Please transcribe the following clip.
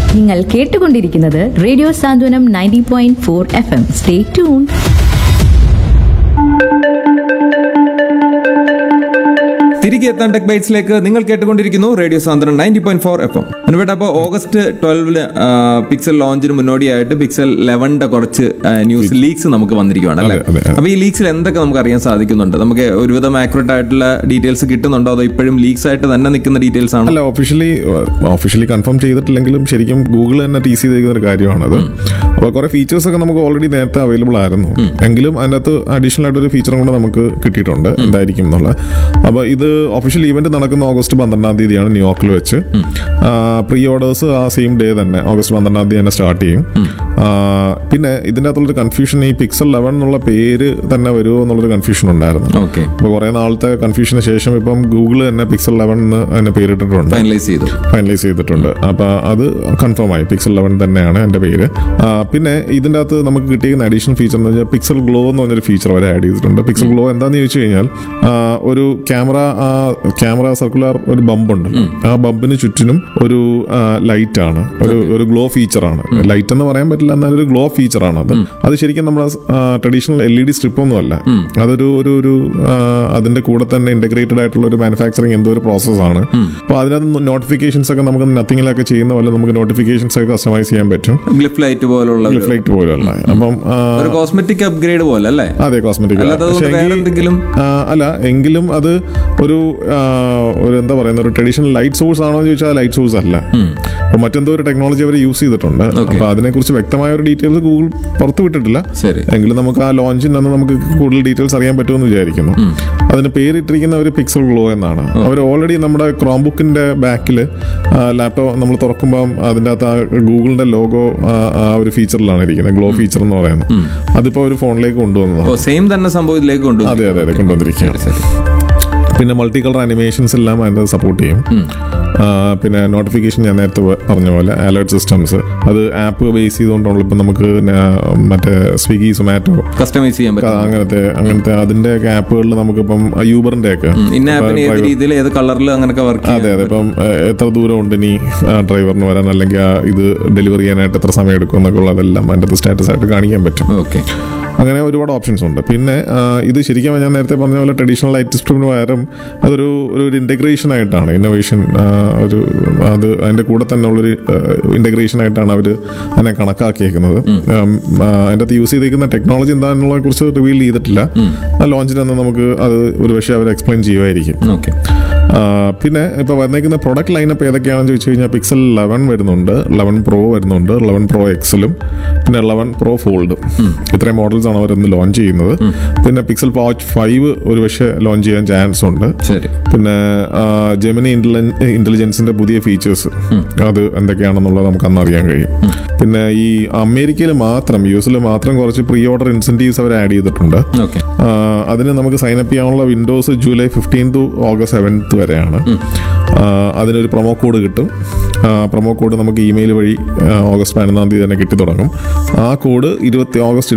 നിങ്ങൾ കേട്ടുകൊണ്ടിരിക്കുന്നത് radio Santhwanam ninety point four F M stay tune തിരികെ എത്താൻ ടെക് ബൈറ്റ്സിലേക്ക് നിങ്ങൾ കേട്ടുകൊണ്ടിരിക്കുന്നു റേഡിയോ സാന്ദ്രൻ ninety point four F M അനുവേട്ട അപ്പോൾ ഓഗസ്റ്റ് ട്വൽവില് പിക്സൽ ലോഞ്ചിന് മുന്നോടിയായിട്ട് പിക്സൽ ലെവന്റെ കുറച്ച് ന്യൂസ് ലീക്സ് നമുക്ക് വന്നിരിക്കുകയാണ് അല്ലേ അതെ, അതെ. അപ്പൊ ഈ ലീക്സിൽ എന്തൊക്കെ നമുക്ക് അറിയാൻ സാധിക്കുന്നുണ്ട് നമുക്ക് ഒരുവിധം ആക്യുറേറ്റ് ആയിട്ടുള്ള ഡീറ്റെയിൽസ് കിട്ടുന്നുണ്ടോ അതോ ഇപ്പോഴും ലീക്സ് ആയിട്ട് തന്നെ നിൽക്കുന്ന ഡീറ്റെയിൽസ് ആണോ അല്ല ഒഫീഷ്യലി ഒഫീഷ്യലി കൺഫേം ചെയ്തിട്ടില്ലെങ്കിലും ശരിക്കും ഗൂഗിൾ തന്നെ ടീസ് ചെയ്തിരിക്കുന്ന ഒരു കാര്യമാണത് അപ്പോൾ കുറെ ഫീച്ചേഴ്സ് ഒക്കെ നമുക്ക് ഓൾറെഡി നേരത്തെ അവൈലബിൾ ആയിരുന്നു എങ്കിലും അതിനകത്ത് അഡീഷണൽ ആയിട്ട് ഒരു ഫീച്ചറും കൂടെ നമുക്ക് കിട്ടിയിട്ടുണ്ട് എന്തായിരിക്കും എന്നുള്ളത് അപ്പോൾ ഇത് ഒഫീഷ്യൽ ഇവന്റ് നടക്കുന്ന ഓഗസ്റ്റ് പന്ത്രണ്ടാം തീയതിയാണ് ന്യൂയോർക്കിൽ വെച്ച് പ്രീ ഓർഡേഴ്സ് ആ സെയിം ഡേ തന്നെ ഓഗസ്റ്റ് പന്ത്രണ്ടാം തീയതി തന്നെ സ്റ്റാർട്ട് ചെയ്യും ആ, പിന്നെ ഇതിൻ്റെ അകത്തുള്ളൊരു കൺഫ്യൂഷൻ ഈ പിക്സൽ ലെവൻ എന്നുള്ള പേര് തന്നെ വരുമോ എന്നുള്ളൊരു കൺഫ്യൂഷൻ ഉണ്ടായിരുന്നു ഓക്കെ ഇപ്പോൾ കുറേ നാളത്തെ കൺഫ്യൂഷന് ശേഷം ഇപ്പം ഗൂഗിൾ തന്നെ പിക്സൽ ലെവൻ എന്ന് അതിന് പേരിട്ടിട്ടുണ്ട് ഫൈനലൈസ് ചെയ്തു ഫൈനലൈസ് ചെയ്തിട്ടുണ്ട് അപ്പൊ അത് കൺഫേം ആയി പിക്സൽ ലെവൻ തന്നെയാണ് എന്റെ പേര് ആ, പിന്നെ ഇതിന്റെ അകത്ത് നമുക്ക് കിട്ടിയിരിക്കുന്ന അഡീഷണൽ ഫീച്ചർ എന്ന് പറഞ്ഞാൽ പിക്സൽ ഗ്ലോ എന്ന് പറഞ്ഞൊരു ഫീച്ചർ വരെ ആഡ് ചെയ്തിട്ടുണ്ട് പിക്സൽ ഗ്ലോ എന്താന്ന് ചോദിച്ചു കഴിഞ്ഞാൽ ആ, ഒരു ക്യാമറ ക്യാമറ സർക്കുലർ ഒരു ബമ്പ് ഉണ്ട് ആ ബമ്പിന് ചുറ്റിനും ഒരു ലൈറ്റ് ആണ് ഒരു ഒരു ഗ്ലോ ഫീച്ചർ ആണ് ലൈറ്റ് എന്ന് പറയാൻ പറ്റില്ല എന്നാൽ ഒരു ഗ്ലോ ഫീച്ചർ ആണ് അത് അത് ശരിക്കും നമ്മുടെ traditional L E D strip ഒന്നും അല്ല അതൊരു ഒരു ഒരു ആ, അതിന്റെ കൂടെ തന്നെ ഇന്റഗ്രേറ്റഡ് ആയിട്ടുള്ള ഒരു മാനുഫാക്ചറിങ് എന്തോ ഒരു പ്രോസസ്സാണ് അപ്പോൾ അതിനകത്ത് നോട്ടിഫിക്കേഷൻസ് ഒക്കെ നമുക്ക് നത്തിങ്ങിലൊക്കെ ചെയ്യുന്ന പോലെ നമുക്ക് നോട്ടിഫിക്കേഷൻസ് ഒക്കെ കസ്റ്റമൈസ് ചെയ്യാൻ പറ്റും ഗ്ലിഫ് ലൈറ്റ് പോലുള്ള ഒരു- ഫ്ലൈറ്റ് പോലെയുള്ള അപ്പം ആ, ഒരു കോസ്മെറ്റിക് അപ്ഗ്രേഡ് പോലെ അല്ലേ അതെ കോസ്മെറ്റിക് അല്ലാതെ അതുകൊണ്ട് വേറെ എന്തെങ്കിലും അല്ല എങ്കിലും അത് ഒരു ആ, ഒരു എന്താ പറയുന്ന ഒരു ട്രഡീഷണൽ ലൈറ്റ് സോഴ്സ് ആണോ എന്ന് ചോദിച്ചാൽ ലൈറ്റ് സോഴ്സ് അല്ല അപ്പൊ മറ്റെന്തോ ഒരു ടെക്നോളജി അവർ യൂസ് ചെയ്തിട്ടുണ്ട് അപ്പൊ അതിനെക്കുറിച്ച് വ്യക്തമായ ഒരു ഡീറ്റെയിൽസ് ഗൂഗിൾ പുറത്തു വിട്ടിട്ടില്ല ശരി എങ്കിലും നമുക്ക് ആ ലോഞ്ചിൽ നിന്ന് നമുക്ക് കൂടുതൽ ഡീറ്റെയിൽസ് അറിയാൻ പറ്റുമെന്ന് വിചാരിക്കുന്നു അതിന് പേരിട്ടിരിക്കുന്ന ഒരു പിക്സൽ ഗ്ലോ എന്നാണ് അവർ ഓൾറെഡി നമ്മുടെ ക്രോം ബുക്കിന്റെ ബാക്കിൽ ലാപ്ടോപ്പ് നമ്മൾ തുറക്കുമ്പോൾ അതിൻ്റെ അകത്ത് ആ ഗൂഗിളിന്റെ ലോഗോ ആ ഒരു ഫീച്ചറിലാണ് ഇരിക്കുന്നത് ഗ്ലോ ഫീച്ചർ എന്ന് പറയുന്നത് അതിപ്പോ ഒരു ഫോണിലേക്ക് കൊണ്ടുവന്നതാണ് ഓ സെയിം തന്നെ സംഭവം ഇതിലേക്ക് കൊണ്ടുവന്നു അതെ അതെ അതെ കൊണ്ടുവന്നിരിക്കുകയാണ് ശരി പിന്നെ മൾട്ടി കളർ അനിമേഷൻസ് എല്ലാം അതിൻ്റെ സപ്പോർട്ട് ചെയ്യും ആ, പിന്നെ നോട്ടിഫിക്കേഷൻ ഞാൻ നേരത്തെ പ- പറഞ്ഞ പോലെ അലേർട്ട് സിസ്റ്റംസ് അത് ആപ്പ് ബേസ് ചെയ്തുകൊണ്ടുള്ള ഇപ്പം നമുക്ക് ന- മറ്റേ സ്വിഗ്ഗി സൊമാറ്റോ കസ്റ്റമൈസ് ചെയ്യാൻ പറ്റും അങ്ങനത്തെ അങ്ങനത്തെ അതിന്റെ ഒക്കെ ആപ്പുകളിൽ നമുക്കിപ്പം യൂബറിന്റെ ഒക്കെ ഇന്ന ആപ്പിന് ഏത് രീതിയിൽ ഏത് കളറിൽ അങ്ങനെയൊക്കെ വർക്ക് അതെ അതെ ഇപ്പം ഏഹ്, എത്ര ദൂരം ഉണ്ട് ഇനി ആ ഡ്രൈവറിന് വരാൻ അല്ലെങ്കിൽ ആ ഇത് ഡെലിവറി ചെയ്യാനായിട്ട് എത്ര സമയം എടുക്കും എന്നൊക്കെ ഉള്ളതെല്ലാം അതിൻ്റെ സ്റ്റാറ്റസ് ആയിട്ട് കാണിക്കാൻ പറ്റും ഓക്കെ അങ്ങനെ ഒരുപാട് ഓപ്ഷൻസ് ഉണ്ട് പിന്നെ ആ, ഇത് ശരിക്കും ഞാൻ നേരത്തെ പറഞ്ഞ പോലെ ട്രഡീഷണൽ ലൈറ്റ് സിസ്റ്റമിന് പകരം അതൊരു ഒരു ഇൻ്റഗ്രേഷൻ ആയിട്ടാണ് ഇന്നോവേഷൻ ഒരു അത് അതിൻ്റെ കൂടെ തന്നെ ഉള്ളൊരു ഇൻ്റഗ്രേഷൻ ആയിട്ടാണ് അവർ അതിനെ കണക്കാക്കിയേക്കുന്നത് ഉം, ആ, അതിൻ്റെ അകത്ത് യൂസ് ചെയ്തിരിക്കുന്ന ടെക്നോളജി എന്താണെന്നുള്ളതിനെ കുറിച്ച് റിവീൽ ചെയ്തിട്ടില്ല ആ ലോഞ്ചിൽ തന്നെ നമുക്ക് അത് ഒരു പക്ഷേ അവർ എക്സ്പ്ലെയിൻ ചെയ്യുമായിരിക്കും ഓക്കെ ആ, പിന്നെ ഇപ്പോൾ വന്നേക്കുന്ന പ്രൊഡക്റ്റ് ലൈനപ്പ് ഏതൊക്കെയാണെന്ന് ചോദിച്ചു കഴിഞ്ഞാൽ പിക്സൽ ലെവൻ വരുന്നുണ്ട് ലെവൻ പ്രോ വരുന്നുണ്ട് ലെവൻ പ്രോ എക്സലും പിന്നെ ലെവൻ പ്രോ ഫോൾഡ് ഇത്രയും മോഡൽസ് ആണ് അവർ ഇന്ന് ലോഞ്ച് ചെയ്യുന്നത് പിന്നെ പിക്സൽ വാച്ച് ഫൈവ് ഒരു പക്ഷേ ലോഞ്ച് ചെയ്യാൻ ചാൻസ് ഉണ്ട് ശരി പിന്നെ ജെമിനി ഇന്റലിജൻസിന്റെ പുതിയ ഫീച്ചേഴ്സ് അത് എന്തൊക്കെയാണെന്നുള്ളത് നമുക്ക് അന്ന് അറിയാൻ കഴിയും പിന്നെ ഈ അമേരിക്കയിൽ മാത്രം യു എസിൽ മാത്രം കുറച്ച് പ്രീ ഓർഡർ ഇൻസെന്റീവ്സ് അവർ ആഡ് ചെയ്തിട്ടുണ്ട് ഓക്കെ ആ, അതിന് നമുക്ക് സൈൻ അപ്പ് ചെയ്യാനുള്ള windows July fifteen to August seventh വരെയാണ് ആ, അതിനൊരു പ്രൊമോ കോഡ് കിട്ടും പ്രൊമോ കോഡ് നമുക്ക് ഇമെയിൽ വഴി ആ, ഓഗസ്റ്റ് പതിനൊന്നാം തീയതി തന്നെ കിട്ടി തുടങ്ങും ആ കോഡ് ഇരുപത്തി ഓഗസ്റ്റ്